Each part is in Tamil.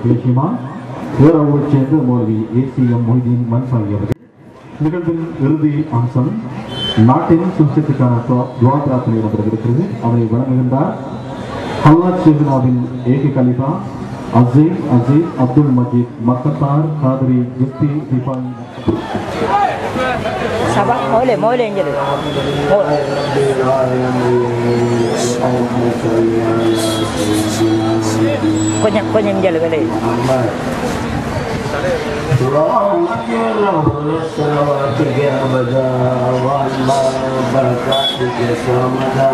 லட்சியமா ஊராவூரைச் சேர்ந்த மௌலவி ஏசிஎம் மொய்தீன் மன்சாமி அவர்கள் நிகழ்வின் இறுதி அம்சம் நாட்டின் சுவிசேஷத்துக்கான துவா- துவா பிரார்த்தனை இடம்பெறவிருக்கிறது அதனை வழங்குகின்றார் ஹல்லாத் ஷேகுனாவின் ஏக கலிஃபா அசீஸ் அசீஸ் அப்துல் மஜீத் மக்கத்தார் காதரி ஜிப்தி திபாய் Sabar, boleh, boleh yang jadi. Boleh. Konyam, konyam jadi boleh. اللهم اجعل له صلواتك ابدا وعلى بركاتك سرمدا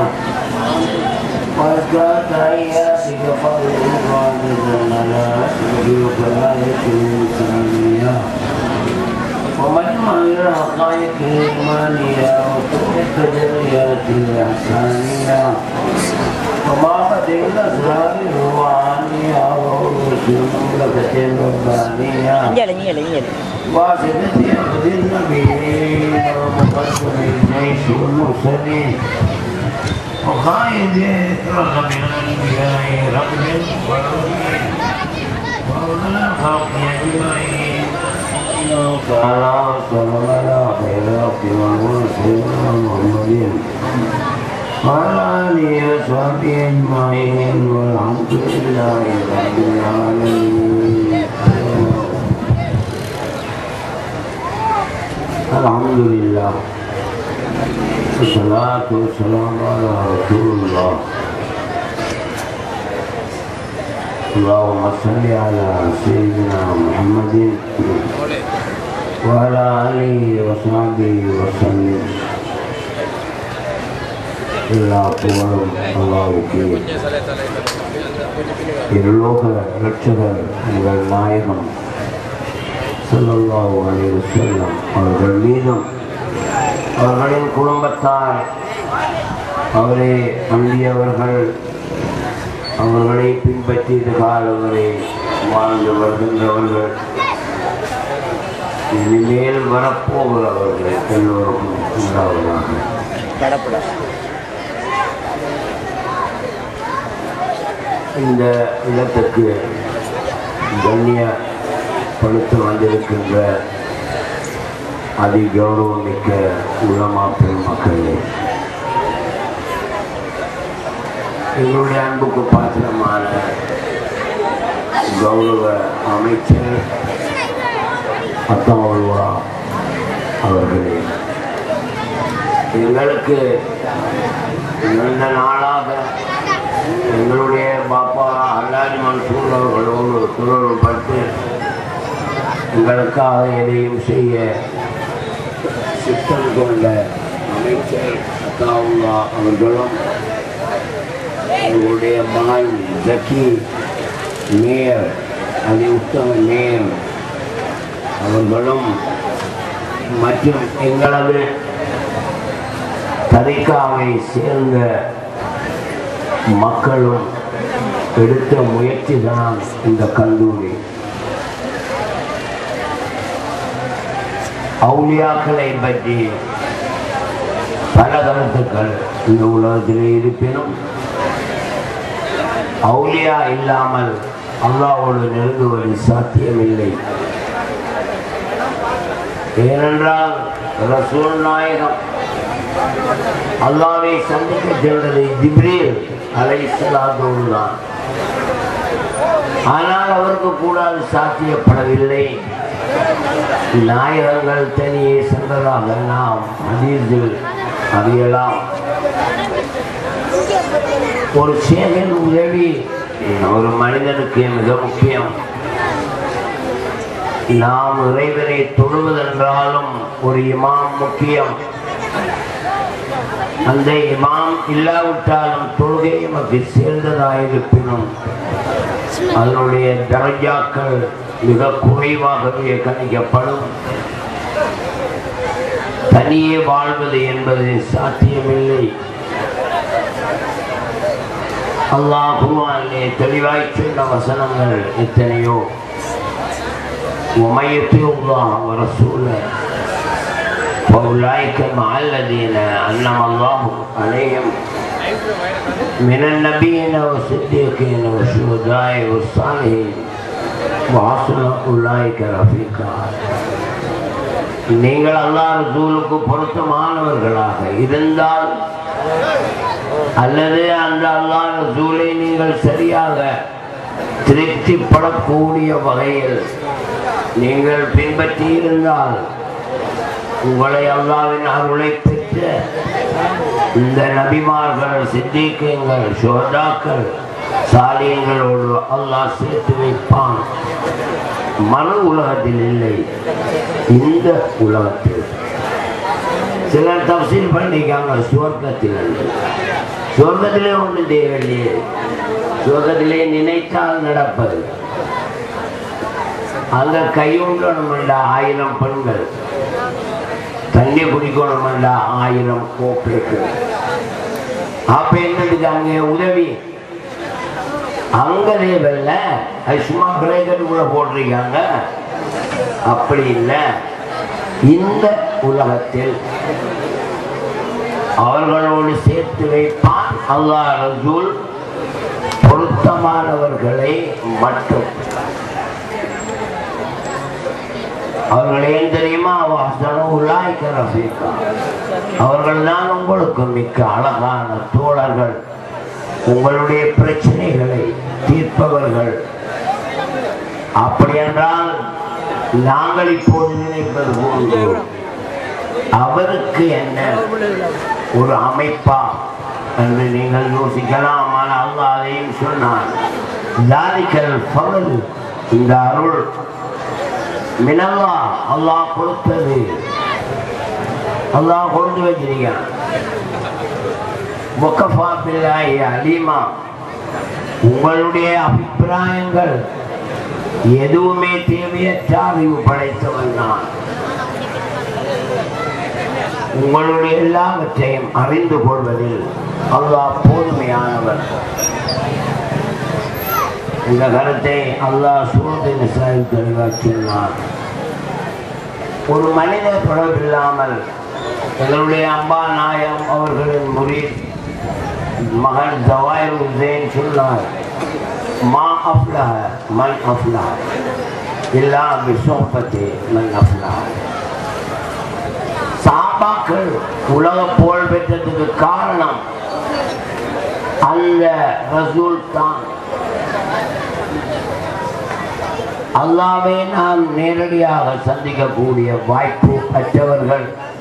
وزكاة اياتك فضل قادرا على سبيل ولاية الانسانية ومجمع الحقائق الايمانية وكل التجليات الاحسانية ومعبد الأسرار الروحانية وعروس المملكة الربانية Jadi, jadi, jadi. واسدة عبد النبيين ومقدم الجيش والمرسلين وقائد رقم الأنبياء رقم الأولين وأولى الخلق أجمعين تعالى وسلم على خير الخلق والمرسلين والمحمدين وعلى آله وصحبه أجمعين والحمد لله رب العالمين الحمد لله والصلاة والسلام على رسول الله اللهم صل على سيدنا محمد وعلى آله وصحبه وسلم எல்லா புகழும் அல்லாவுக்கு இருலோக இரட்சகர் உங்கள் நாயகம் ஸல்லல்லாஹு அலைஹி வஸல்லம் அவர்கள் மீதும் அவர்களின் குடும்பத்தார் அவரே அந்தியவர்கள் அவர்களை பின்பற்றிய காலம் வரை வாழ்ந்து வருகின்றவர்கள் இனிமேல் வரப்போகிறவர்கள் எல்லோருக்கும் உண்டாவதாக Pada-pada. இந்த இடத்துக்கு கண்ணியப்படுத்த வந்திருக்கின்ற அதி கௌரவமிக்க உலமா பெருமக்களே எங்களுடைய அன்புக்கு பாத்திரமான கௌரவ அமைச்சர் அத்தமல்வா அவர்களே எங்களுக்கு நல்ல நாளாக எங்களுடைய பாப்பா அல்லாடி மன்சூர் அவர்களோடு தொடர்புபட்டு எங்களுக்காக எதையும் செய்ய சித்தம் கொண்ட அமைச்சர் அத்தாவுல்லா அவர்களும் எங்களுடைய மகன் ஜக்கி மேயர் அதி உத்தம மேயர் அவர்களும் மற்றும் எங்களது தரிகாவை சேர்ந்த மக்களும் எடுத்த முயற்சி தான் இந்த கல்லூரி அவுலியாக்களை பற்றி பல கருத்துக்கள் இந்த உலகத்திலே இருப்பினும் அவுலியா இல்லாமல் அல்லாவோடு நெருங்குவது சாத்தியமில்லை ஏனென்றால் ரசூல் நாயகம் அல்லாவை சந்திக்க சென்றது ஜிப்ரீல் அலைசலாதோடு தான் ஆனால் அவருக்கு கூட அது சாத்தியப்படவில்லை நாயகங்கள் தனியே சென்றதாக நாம் அதீசில் அறியலாம் ஒரு சேகன் உதவி ஒரு மனிதனுக்கு மிக முக்கியம் நாம் இறைவனை தொழுவதென்றாலும் ஒரு இமாம் முக்கியம் அந்த இமாம் இல்லாவிட்டாலும் தொழுகை நமக்கு சேர்ந்ததாயிருப்பினும் அதனுடைய தரஜாக்கள் மிக குறைவாகவே கணிக்கப்படும் தனியே வாழ்வது என்பது சாத்தியமில்லை அல்லாஹ் குர்ஆனிலே தெளிவாய் சொன்ன வசனங்கள் எத்தனையோ وميتي الله ورسوله فأولئك مع الذين أنعم الله عليهم من النبيين والصديقين والشهداء والصالحين வாசன உள்ளாய்க்க ரஃபீகா நீங்கள் அல்லாஹ் ரசூலுக்கு பொருத்தமானவர்களாக இருந்தால் அல்லது அந்த அல்லாஹ் ரசூலை நீங்கள் சரியாக திருப்திப்படக்கூடிய வகையில் நீங்கள் பின்பற்றி இருந்தால் உங்களை அல்லாவின் அருளை பெற்ற இந்த நபிமார்கள் சித்திகங்கள் சோதாக்கள் சாலியங்களோடு அல்லாஹ் சேர்த்து வைப்பான் மறு உலகத்தில் இல்லை இந்த உலகத்தில் சிலர் தப்சீல் பண்ணிக்காங்க சுவர்க்கத்தில் அல்ல. சுவர்க்கத்திலே ஒன்று தேவையில்லையே சுவர்க்கத்திலே நினைத்தால் நடப்பது அங்க கையுண்டணும் என்ற ஆயிரம் பெண்கள் தண்ணி குடிக்கணும் என்ற ஆயிரம் கோப்பைகள் அப்ப என்னதுக்கு அங்கே உதவி அங்க தேவையில்ல அது சும்மா பிரேக்கெட்டுக்குள்ள போட்டிருக்காங்க அப்படி இல்லை இந்த உலகத்தில் அவர்களோடு சேர்த்து வைப்பான் அல்லாஹ் ரசூல் பொருத்தமானவர்களை மட்டும் அவர்கள் ஏன் தெரியுமா அவர்கள் தான் உங்களுக்கு மிக்க அழகான தோழர்கள் உங்களுடைய பிரச்சனைகளை தீர்ப்பவர்கள் அப்படி என்றால் நாங்கள் இப்போது நினைப்பது போன்று அவருக்கு என்ன ஒரு அமைப்பா என்று நீங்கள் யோசிக்கலாம் ஆனால் அல்லாஹ் அதையும் சொன்னான் ஜாலிக்கல் பகல் இந்த அருள் மினல்லா அல்லாஹ் கொடுத்தது அல்லாஹ் கொடுத்து வச்சிருக்கான் முக்கஃபா பில்லாஹி அலீமா உங்களுடைய அபிப்பிராயங்கள் எதுவுமே தேவையற்ற அறிவு படைத்தவன் நான் உங்களுடைய எல்லாவற்றையும் அறிந்து கொள்வதில் அல்லாஹ் போதுமையானவர் இந்த கருத்தை அல்லாஹ் சூரத்தின் நிசாயில் தெளிவாக்கினார் ஒரு மனித தொடர்பில்லாமல் எங்களுடைய அம்பா நாயம் அவர்களின் முறி மகன் ஜவாயர் உசேன் சொன்னார் மா அஃப்லா மன் அஃப்லா இல்லா விசோபத்தே மன் அஃப்லா சாபாக்கள் உலக புகழ் பெற்றதுக்கு காரணம் அந்த ரசூல் தான் அல்லாவே நாம் நேரடியாக சந்திக்கக்கூடிய வாய்ப்பு அற்றவர்கள்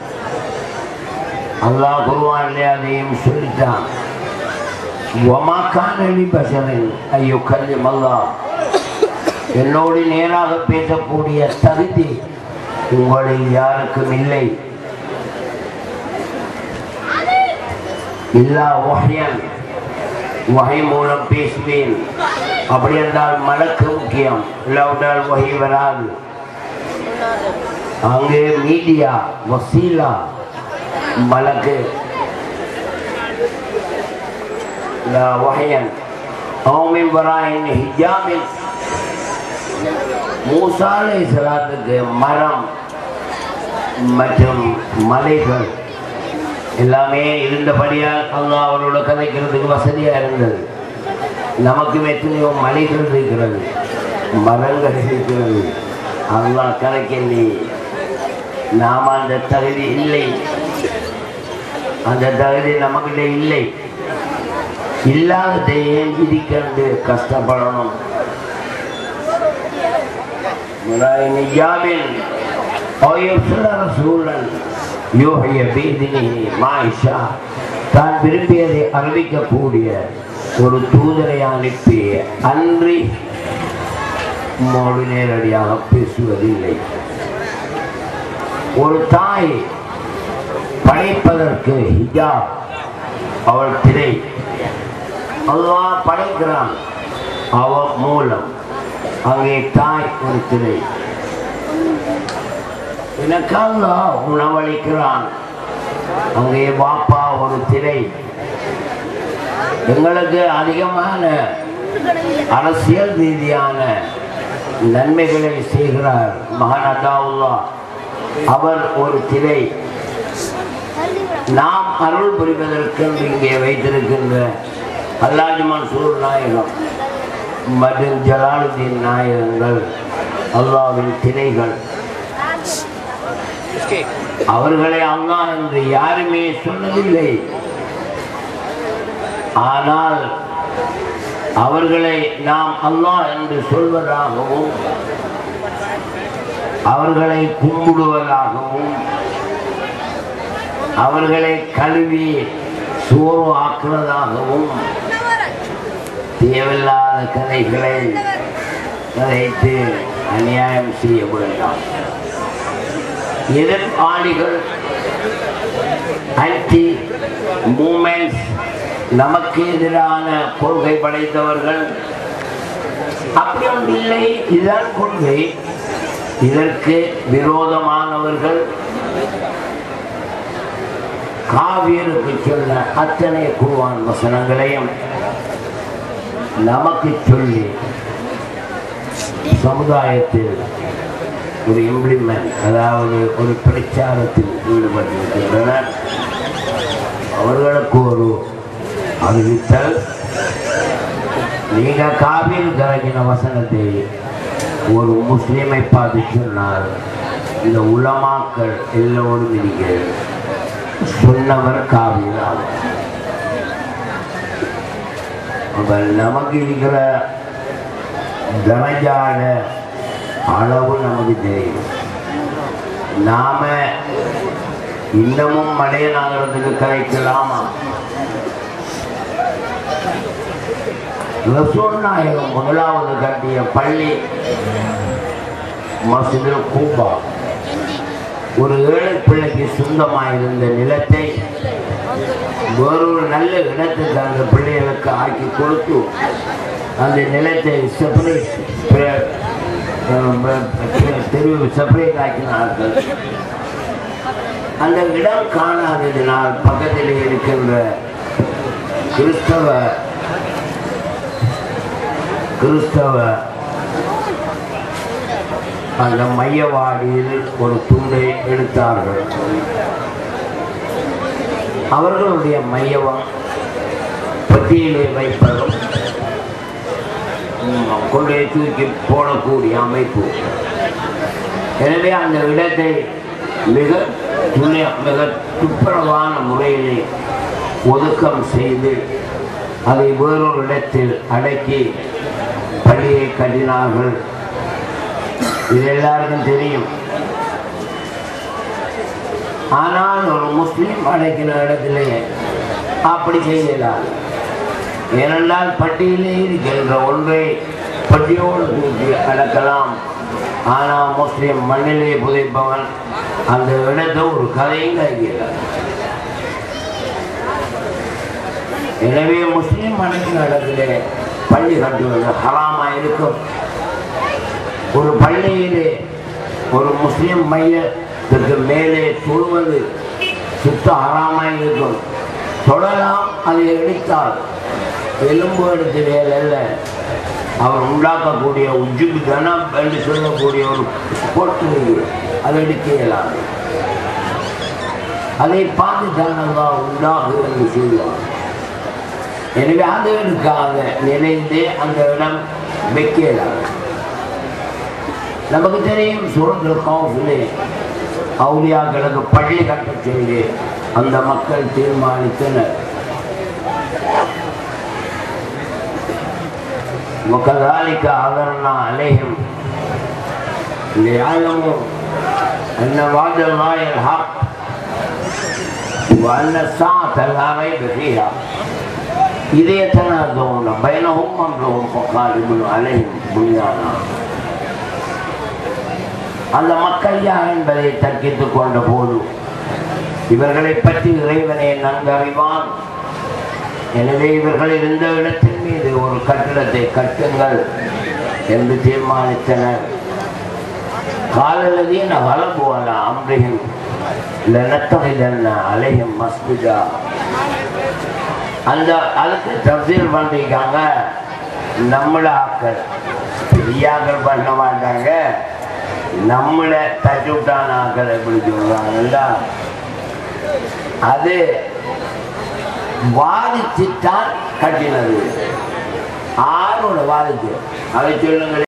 அல்லாஹ் குருவான் அதையும் சொல்லிட்டான் ஒமாக்கான பசரின் ஐயோ கல்வி மல்லா என்னோடு நேராக பேசக்கூடிய தகுதி உங்களில் யாருக்கும் இல்லை இல்லா வஹ்யன் வகை மூலம் பேசுவேன் அப்படி என்றால் மலக்கு முக்கியம் இல்லாவிட்டால் வகை வராது அங்கே மீடியா வசீலா மலக்கு لا وحيا أو من وراء حجاب மூசா அலைஹிஸ்ஸலாத்துக்கு மரம் மற்றும் மலைகள் எல்லாமே இருந்தபடியால் அல்லாஹ் அவரோட கதைக்கிறதுக்கு வசதியா இருந்தது நமக்கு எத்தனையோ மலைகள் இருக்கிறது மரங்கள் இருக்கிறது அல்லாஹ் கதைக்கலை நாம் அந்த தகுதி இல்லை அந்த தகுதி நமக்கிட்ட இல்லை இல்லாததை ஏன் விதிக்கண்டு கஷ்டப்படணும் நிஜாமின் சூழல் யோகிய பீதினி மாயிஷா தான் விரும்பியதை அறிவிக்கக்கூடிய ஒரு தூதரை அனுப்பி அன்றி மோடு நேரடியாக பேசுவதில்லை ஒரு தாய் படைப்பதற்கு ஹிஜாப் அவள் திரை அல்லாஹ் படைக்கிறான் அவன் மூலம் அங்கே தாய் ஒரு திரை எனக்கு அல்லாஹ் உணவளிக்கிறான் அங்கே பாப்பா ஒரு திரை எங்களுக்கு அதிகமான அரசியல் ரீதியான நன்மைகளை செய்கிறார் மகன் அதாவுல்லா அவர் ஒரு திரை நாம் அருள் புரிவதற்கு இங்கே வைத்திருக்கின்ற அல்லாஜ் மன்சூர் நாயகம் மற்றும் ஜலாலுதீன் நாயகங்கள் அல்லாவின் திரைகள் அவர்களை அல்லாஹ் என்று யாருமே சொன்னதில்லை ஆனால் அவர்களை நாம் அல்லாஹ் என்று சொல்வதாகவும் அவர்களை கும்பிடுவதாகவும் அவர்களை கழுவி சோறு ஆக்குவதாகவும் தேவையில்லாத கதைகளை கதைத்து அநியாயம் செய்ய வேண்டாம் எதிர்ப்பாளிகள் ஆன்டி மூமெண்ட்ஸ் நமக்கு எதிரான கொள்கை படைத்தவர்கள் அப்படி ஒன்று இல்லை இதுதான் கொள்கை இதற்கு விரோதமானவர்கள் காவியருக்கு சொன்ன அத்தனை குருவான் வசனங்களையும் நமக்கு சொல்லி சமுதாயத்தில் ஒரு இம்ப்ளிமெண்ட் அதாவது ஒரு பிரச்சாரத்தில் ஈடுபட்டிருக்கின்றனர் அவர்களுக்கு ஒரு அறிவித்தல் நீங்க காவியில் கரங்கின வசனத்தை ஒரு முஸ்லீமை பார்த்து சொன்னார் இந்த உலமாக்கள் எல்லோரும் இருக்கிறது சொன்னவர் காவியில் ஆகும் அப்ப நமக்கு இருக்கிற தனஜான அளவு நமக்கு தெரியும் நாம இன்னமும் மடைய நகரத்துக்கு கரைக்கலாமா ரசூல் நாயகம் முதலாவது கட்டிய பள்ளி மசிதில் கூபா ஒரு ஏழை பிள்ளைக்கு சொந்தமாக இருந்த நிலத்தை வேறொரு நல்ல இடத்துக்கு அந்த பிள்ளைகளுக்கு ஆக்கி கொடுத்து அந்த நிலத்தை செப்பரேட் தெருவு செப்பரேட் ஆக்கினார்கள் அந்த இடம் காணாததினால் பக்கத்தில் இருக்கின்ற கிறிஸ்தவ கிறிஸ்தவ அந்த மையவாடியில் ஒரு துண்டை எடுத்தார்கள் அவர்களுடைய மையவம் பட்டியலை வைப்பதும் ம், கொண்டே தூக்கி போடக்கூடிய அமைப்பு எனவே அந்த இடத்தை மிக துணை மிக துப்புரவான முறையிலே ஒதுக்கம் செய்து அதை வேறொரு இடத்தில் அடக்கி பள்ளியை கட்டினார்கள் இது எல்லாருக்கும் தெரியும் ஆனால் ஒரு முஸ்லீம் அடைக்கிற இடத்திலே அப்படி செய்யலாம் ஏனென்றால் பட்டியலே இருக்கின்ற ஒன்றை பட்டியோடு தூக்கி அடக்கலாம் ஆனால் முஸ்லீம் மண்ணிலே புதைப்பவன் அந்த இடத்தை ஒரு கதையும் கழிக்கிறார் எனவே முஸ்லீம் அடைக்கிற இடத்திலே பள்ளி கட்டுவது ஹராமா இருக்கும் ஒரு பள்ளியிலே ஒரு முஸ்லிம் மையத்துக்கு மேலே தொழுவது சுத்த ஹராமாய் இருக்கும் தொடலாம் அதை எடுத்தால் எலும்பு எடுத்து வேலை அல்ல அவர் உண்டாக்கக்கூடிய உஜுபு கனம் என்று சொல்லக்கூடிய ஒரு போட்டு அதை எடுக்க இயலாது அதை பார்த்து தானவா உண்டாகு என்று சொல்லுவார் எனவே அது எடுக்காத நினைந்து அந்த இடம் வைக்க இயலாது நமக்கு தெரியும் சூழல் கவுன்சிலே அவுலியாக்களுக்கு பள்ளி கட்டச் சொல்லி அந்த மக்கள் தீர்மானித்தனர் وكذلك عذرنا عليهم ليعلموا أن وعد الله الحق وأن الساعة لا ريب فيها إذ يتنازعون بينهم أمرهم فقالوا عليهم بنيانا அந்த மக்கள் யார் என்பதை தர்க்கித்துக் கொண்ட போது இவர்களை பற்றி இறைவனை நன்கு அறிவான் எனவே இவர்கள் இருந்த இடத்தின் மீது ஒரு கட்டிடத்தை கட்டுங்கள் என்று தீர்மானித்தனர் காலலதீன வலபோல அம்ரியும் லனத்தகிதன்ன அலையும் மஸ்பிதா அந்த அதுக்கு தப்சீல் பண்ணிருக்காங்க நம்மள ஆக்கள் பெரியாக்கள் பண்ண மாட்டாங்க நம்மள தச்சு விட்டான ஆக்கள் எப்படி சொல்றாங்கல்ல அது வாதிச்சுத்தான் கட்டினது ஆணோட வாதிக்கு அதை சொல்லுங்கள்